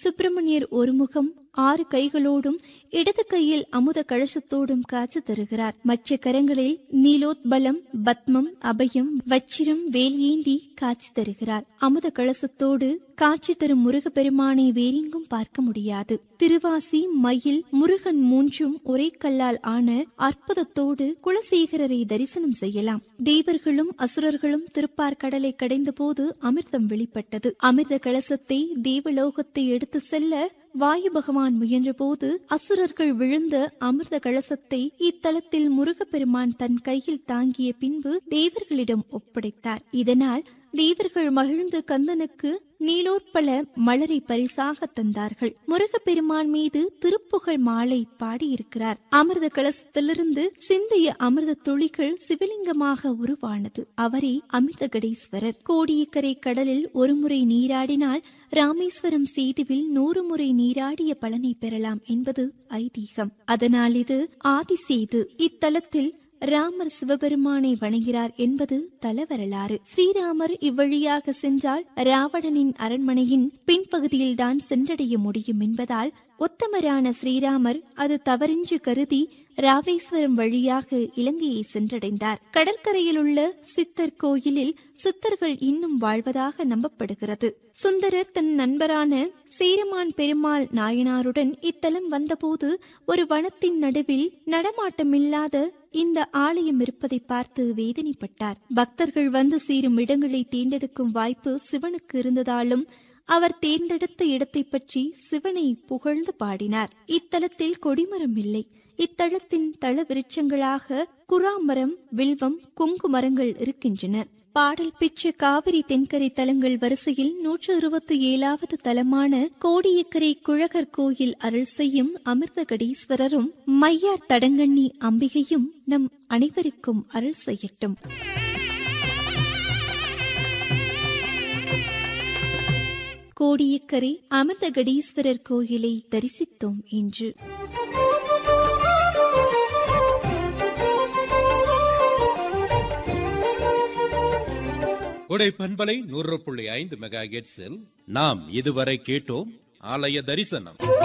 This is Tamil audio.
சுப்பிரமணியர் ஒரு முகம் ஆறு கைகளோடும் இடது கையில் அமுத கழசத்தோடும் காட்சி தருகிறார் மற்ற கரங்களில் நீலோத்பலம் பத்மம் அபயம் வச்சிரம் வேலியேந்தி காட்சி தருகிறார் அமுத கலசத்தோடு காட்சி தரும் முருகப்பெருமானை வேறெங்கும் பார்க்க முடியாது திருவாசி மயில் முருகன் மூன்றும் ஒரே கல்லால் ஆன அற்புதத்தோடு குலசேகரரை தரிசனம் செய்யலாம் தேவர்களும் அசுரர்களும் திருப்பார் கடலை கடைந்த போது அமிர்தம் வெளிப்பட்டது அமிர்த கலசத்தை தேவலோகத்தை எடுத்து செல்ல வாயு பகவான் முயன்றபோது அசுரர்கள் விழுந்த அமிர்த கலசத்தை இத்தலத்தில் முருகப்பெருமான் தன் கையில் தாங்கிய பின்பு தேவர்களிடம் ஒப்படைத்தார் இதனால் தேவர்கள் மகிழ்ந்து கந்தனுக்கு நீலோற்பல மலரை பரிசாக தந்தார்கள் முருகப்பெருமான் மீது திருப்புகழ் மாலை பாடியிருக்கிறார் அமிர்த கலசத்திலிருந்து சிந்திய அமிர்த துளிகள் சிவலிங்கமாக உருவானது அவரே அமிர்தகடீஸ்வரர் கோடியக்கரை கடலில் ஒருமுறை நீராடினால் ராமேஸ்வரம் சேதுவில் நூறு முறை நீராடிய பலனை பெறலாம் என்பது ஐதீகம் அதனால் இது ஆதிசேது இத்தலத்தில் ராமர் சிவபெருமானை வணங்கிறார் என்பது தலவரலாறு ஸ்ரீராமர் இவ்வழியாக சென்றால் ராவணனின் அரண்மனையின் பின்பகுதியில்தான் சென்றடைய முடியும் என்பதால் ஒத்தமரான ஸ்ரீராமர் அது தவறின்றி கருதி ராமேஸ்வரம் வழியாக இலங்கையை சென்றடைந்தார் கடற்கரையில் உள்ள சித்தர் கோயிலில் சித்தர்கள் இன்னும் வாழ்வதாக நம்பப்படுகிறது சுந்தரர் தன் நண்பரான சேரமான் பெருமாள் நாயனாருடன் இத்தலம் வந்தபோது ஒரு வனத்தின் நடுவில் நடமாட்டமில்லாத இந்த ஆலயம் இருப்பதை பார்த்து வேதனைப்பட்டார் பக்தர்கள் வந்து சேரும் இடங்களை தேர்ந்தெடுக்கும் வாய்ப்பு சிவனுக்கு இருந்ததாலும் அவர் தேர்ந்தெடுத்த இடத்தை பற்றி சிவனை புகழ்ந்து பாடினார் இத்தலத்தில் கொடிமரம் இல்லை இத்தலத்தின் தள விருட்சங்களாக குராமரம் வில்வம் குங்கு மரங்கள் இருக்கின்றன பாடல் பெற்ற காவிரி தென்கரை தலங்கள் வரிசையில் நூற்று இருபத்தி ஏழாவது தலமான கோடியக்கரை குழகர் கோயில் அருள் செய்யும் அமிர்தகடீஸ்வரரும் மையார் தடங்கண்ணி அம்பிகையும் நம் அனைவருக்கும் அருள் செய்யட்டும் கோடியக்கரை அமிர்தகடீஸ்வரர் கோயிலை தரிசித்தோம் இன்று கொடை பண்பலை நூறு புள்ளி ஐந்து மெகா நாம் இதுவரை கேட்டோம் ஆலய தரிசனம்